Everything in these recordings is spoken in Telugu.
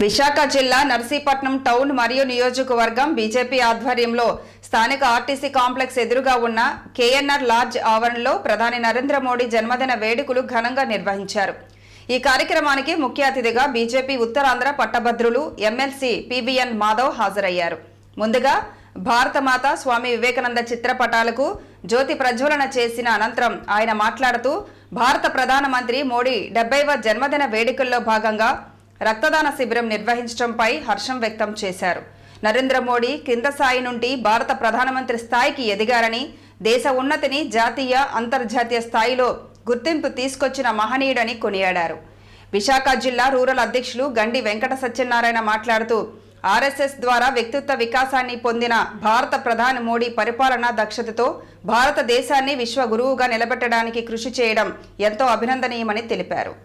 విశాఖ జిల్లా నర్సీపట్నం టౌన్ మరియు నియోజకవర్గం బీజేపీ ఆధ్వర్యంలో స్థానిక ఆర్టీసీ కాంప్లెక్స్ ఎదురుగా ఉన్న కేఎన్ఆర్ లాడ్జ్ ఆవరణలో ప్రధాని నరేంద్ర మోడీ జన్మదిన వేడుకలు ఘనంగా నిర్వహించారు ఈ కార్యక్రమానికి ముఖ్య అతిథిగా బీజేపీ ఉత్తరాంధ్ర పట్టభద్రులు ఎమ్మెల్సీ పీబీఎన్ మాధవ్ హాజరయ్యారు ముందుగా భారతమాత స్వామి వివేకానంద చిత్రపటాలకు జ్యోతి ప్రజ్వలన చేసిన అనంతరం ఆయన మాట్లాడుతూ భారత ప్రధానమంత్రి మోడీ డెబ్బైవ జన్మదిన వేడుకల్లో భాగంగా రక్తదాన శిబిరం నిర్వహించడంపై హర్షం వ్యక్తం చేశారు నరేంద్ర మోడీ కింద స్థాయి నుండి భారత ప్రధానమంత్రి స్థాయికి ఎదిగారని దేశ ఉన్నతిని జాతీయ అంతర్జాతీయ స్థాయిలో గుర్తింపు తీసుకొచ్చిన మహనీయుడని కొనియాడారు విశాఖ జిల్లా రూరల్ అధ్యక్షులు గండి వెంకట సత్యనారాయణ మాట్లాడుతూ ఆర్ఎస్ఎస్ ద్వారా వ్యక్తిత్వ వికాసాన్ని పొందిన భారత ప్రధాని మోడీ పరిపాలనా దక్షతతో భారతదేశాన్ని విశ్వ గురువుగా నిలబెట్టడానికి కృషి చేయడం ఎంతో అభినందనీయమని తెలిపారు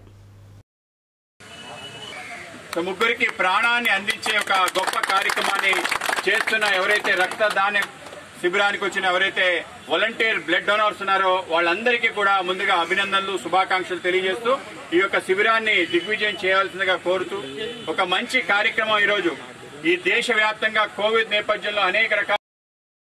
సో ముగ్గురికి ప్రాణాన్ని అందించే ఒక గొప్ప కార్యక్రమాన్ని చేస్తున్న ఎవరైతే రక్తదాన శిబిరానికి వచ్చిన ఎవరైతే వాలంటీర్ బ్లడ్ డోనర్స్ ఉన్నారో వాళ్ళందరికీ కూడా ముందుగా అభినందనలు శుభాకాంక్షలు తెలియజేస్తూ ఈ యొక్క శిబిరాన్ని దిగ్విజయం చేయాల్సిందిగా కోరుతూ ఒక మంచి కార్యక్రమం ఈరోజు ఈ దేశవ్యాప్తంగా కోవిడ్ నేపథ్యంలో అనేక రకాల